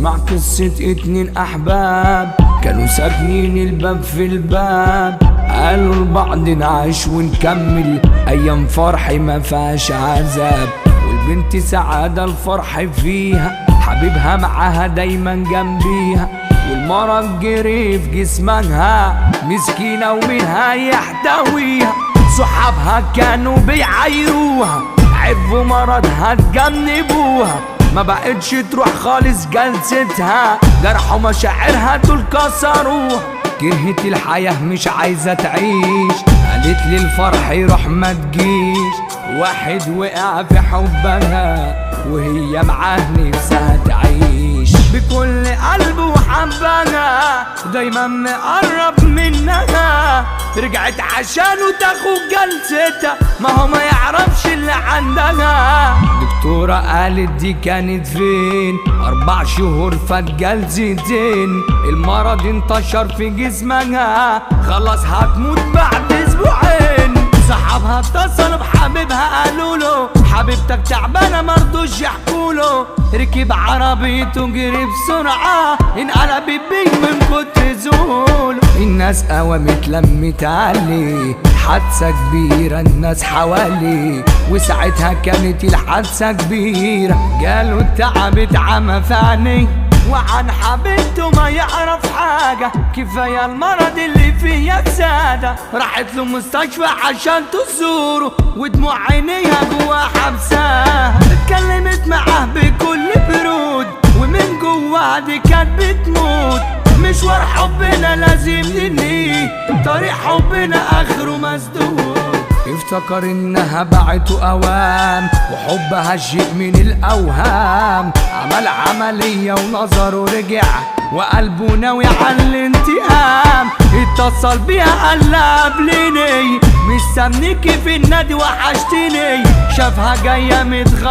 بسمع قصة اتنين أحباب كانوا ساكنين الباب في الباب قالوا لبعض نعيش ونكمل أيام فرحي ما فيهاش عذاب والبنت سعادة الفرح فيها حبيبها معاها دايما جنبيها والمرض جري في جسمها مسكينة ومنها يحتويها صحابها كانوا بيعايروها عرفوا مرضها تجنبوها ما بقتش تروح خالص جلستها جرحوا مشاعرها دول كسروها كرهت الحياة مش عايزة تعيش قالت لي الفرح يروح ما تجيش واحد وقع في حبها وهي معاه نفسها تعيش بكل قلب وحبها دايما مقرب منها رجعت عشانه تاخد جلستها ما هو ما يعرفش اللي عندها دكتورة قالت دي كانت فين أربع شهور فات جلستين المرض انتشر في جسمها خلاص هتموت بعد أسبوعين صحابها اتصلوا بحبيبها قالوا له حبيبتك تعبانه مرضوش يحكوا له ركب عربيته جري بسرعه انقلب بيه من كتر زوله الناس قوامت لمت عليه حادثة كبيرة الناس حواليه وساعتها كانت الحادثة كبيرة جاله التعب اتعمى في عينيه وعن حبيبته ما يعرف حاجة كفاية المرض اللي فيه يا سادة راحت له مستشفى عشان تزوره ودموع عينيها جوا حبسها اتكلمت معاه بكل برود ومن جواها دي كانت بتموت مشوار حبنا لازم ننهيه طريق حبنا اخره مسدود افتكر انها باعته اوام وحبها شيء من الاوهام عمل عملية ونظره رجع وقلبه ناوي على الانتقام اتصل بيها قال لها قبليني مستنيكي في النادي وحشتني شافها جاية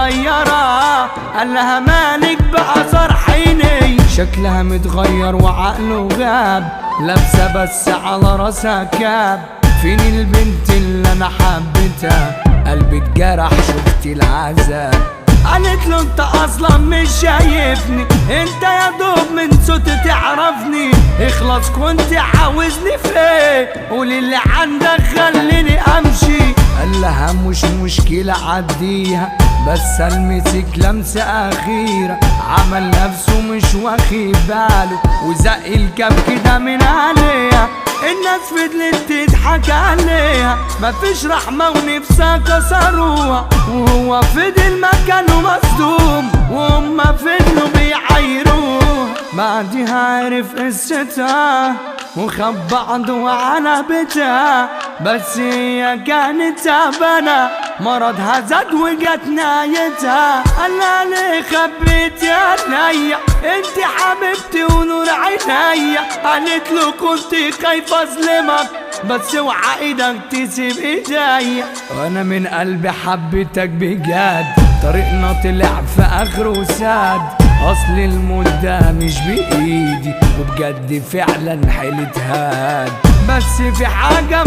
متغيرة قال لها مالك بقى صرحيني شكلها متغير وعقله غاب لابسة بس على راسها كاب فين البنت اللي انا حبيتها قلبي اتجرح شفت العذاب قالت له انت اصلا مش شايفني انت يا دوب من صوتي تعرفني اخلص كنت عاوزني فين قول اللي عندك خليني امشي قال لها مش مشكلة عديها بس المسك لمسة أخيرة عمل نفسه مش واخد باله وزق الكاب كده من عليها الناس فضلت تضحك عليها مفيش رحمة ونفسها كسروها وهو فضل مكانه مصدوم وهم فضلوا بيعايروها بعدها عرف قصتها وخب بعضه على بيتها بس هي كانت تعبانة مرضها زاد وجت نايتها انا ليه خبيت يا عينيا انت حبيبتي ونور عينيا قالت له كنت خايفة اظلمك بس اوعى ايدك تسيب ايديا وانا من قلبي حبيتك بجد طريقنا طلع في اخره ساد اصل المدة مش بايدي وبجد فعلا حيلة هاد بس في حاجة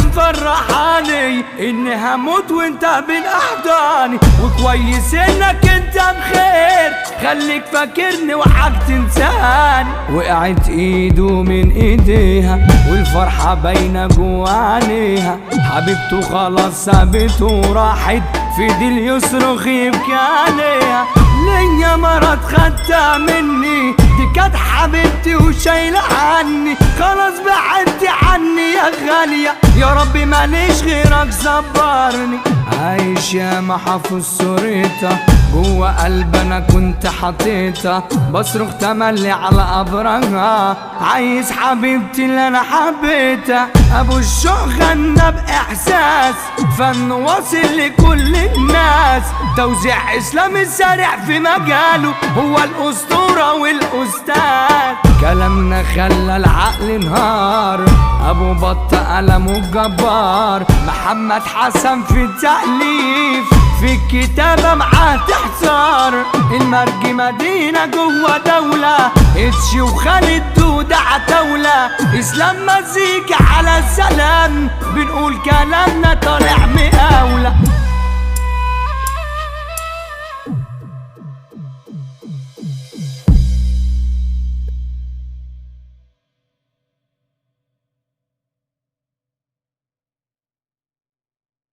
مفرحاني اني هموت وانت بين احضاني وكويس انك انت بخير خليك فاكرني وحاج تنساني وقعت ايده من ايديها والفرحة باينة جوا عينيها حبيبته خلاص سابته وراحت في دي يصرخ يبكي عليها ليا مرض خدتها مني دي كانت حبيبتي وشايلة عني خلاص بعدتي عني يا غالية يا ربي ماليش غيرك صبرني عايش يا محافظ صورتها جوا قلب انا كنت حطيتها بصرخ تملي على قبرها عايز حبيبتي اللي انا حبيتها ابو الشوق غنى باحساس فن واصل لكل الناس توزيع اسلام السريع في مجاله هو الاسطوره والاستاذ كلامنا خلى العقل انهار ابو بط قلمه الجبار محمد حسن في التأليف في الكتابة معاه تحتار المرج مدينة جوه دولة اتشي وخالد دودة عتاولة اسلام مزيكا على السلام بنقول كلامنا طالع مقاولة